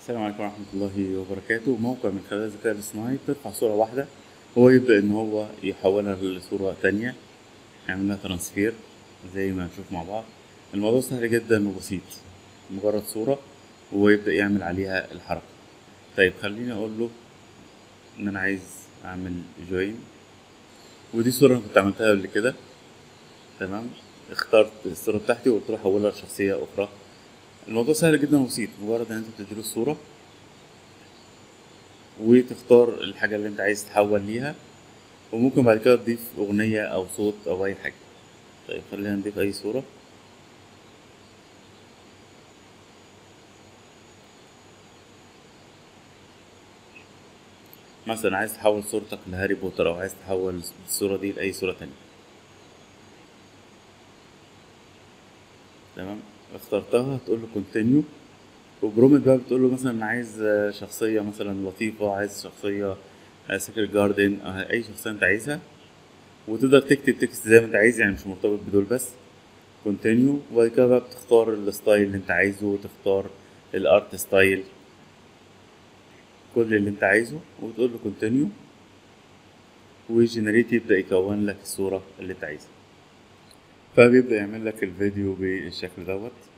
السلام عليكم ورحمة الله وبركاته موقع من خلال الذكاء الاصطناعي بترفع صورة واحدة هو يبدأ إن هو يحولها لصورة تانية يعمل لها ترانسفير زي ما هنشوف مع بعض الموضوع سهل جدا وبسيط مجرد صورة وهو يبدأ يعمل عليها الحركة طيب خليني أقول له إن أنا عايز أعمل جوين ودي صورة أنا كنت عملتها قبل كده تمام اخترت الصورة بتاعتي وقلت له حولها لشخصية أخرى الموضوع سهل جدا وبسيط مجرد ان انت بتديله الصورة وتختار الحاجة اللي انت عايز تحول ليها وممكن بعد كده تضيف اغنية او صوت او اي حاجة طيب خلينا نضيف اي صورة مثلا عايز تحول صورتك لهاري بوتر او عايز تحول الصورة دي لأي صورة تانية تمام اخترتها هتقول له كونتينيو وبرومت بقى بتقول له مثلا انا عايز شخصيه مثلا لطيفه عايز شخصيه سكر جاردن اي شخصيه انت عايزها وتقدر تكتب تكست زي ما انت عايز يعني مش مرتبط بدول بس كونتينيو وبعد كده بقى بتختار الستايل اللي انت عايزه وتختار الارت ستايل كل اللي انت عايزه وتقول له كونتينيو وجنريت يبدا يكون لك الصوره اللي انت عايزها فبيبدأ يعمل لك الفيديو بالشكل دوت